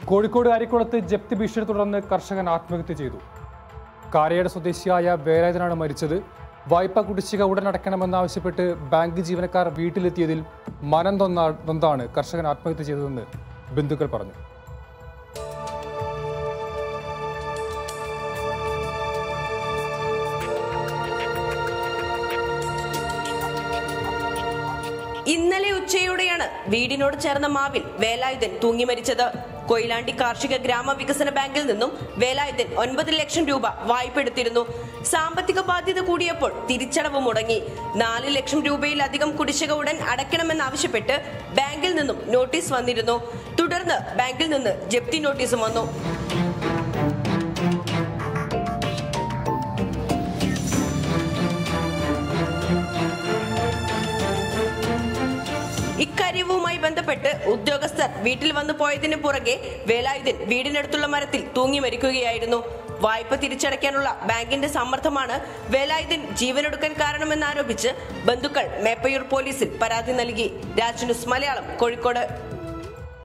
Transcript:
കോഴിക്കോട് അരിക്കുളത്ത് ജപ്തി ഭീഷണി തുടർന്ന് കർഷകൻ ആത്മഹത്യ ചെയ്തു കാരയുടെ സ്വദേശിയായ വേലായുധനാണ് മരിച്ചത് വായ്പ കുടിശ്ശിക ഉടൻ അടയ്ക്കണമെന്നാവശ്യപ്പെട്ട് ബാങ്ക് ജീവനക്കാർ വീട്ടിലെത്തിയതിൽ മനം തൊന്നാ നൊന്താണ് കർഷകൻ ആത്മഹത്യ ചെയ്തതെന്ന് ബന്ധുക്കൾ പറഞ്ഞു ഇന്നലെ ഉച്ചയോടെയാണ് വീടിനോട് ചേർന്ന മാവിൽ വേലായുധൻ തൂങ്ങി മരിച്ചത് കൊയിലാണ്ടി കാർഷിക ഗ്രാമവികസന ബാങ്കിൽ നിന്നും വേലായുധൻ ഒൻപത് ലക്ഷം രൂപ വായ്പ എടുത്തിരുന്നു സാമ്പത്തിക ബാധ്യത കൂടിയപ്പോൾ തിരിച്ചടവ് മുടങ്ങി നാല് ലക്ഷം രൂപയിലധികം കുടിശ്ശിക ഉടൻ അടയ്ക്കണമെന്നാവശ്യപ്പെട്ട് ബാങ്കിൽ നിന്നും നോട്ടീസ് വന്നിരുന്നു തുടർന്ന് ബാങ്കിൽ നിന്ന് ജപ്തി നോട്ടീസും വന്നു ഇക്കാര്യവുമായി ബന്ധപ്പെട്ട് ഉദ്യോഗസ്ഥർ വീട്ടിൽ വന്നു പോയതിന് പുറകെ വേലായുധൻ വീടിനടുത്തുള്ള മരത്തിൽ തൂങ്ങി മരിക്കുകയായിരുന്നു വായ്പ തിരിച്ചടയ്ക്കാനുള്ള ബാങ്കിന്റെ സമ്മർദ്ദമാണ് വേലായുധൻ ജീവനൊടുക്കാൻ കാരണമെന്നാരോപിച്ച് ബന്ധുക്കൾ മേപ്പയൂർ പോലീസിൽ പരാതി നൽകി രാജ് ന്യൂസ് മലയാളം കോഴിക്കോട്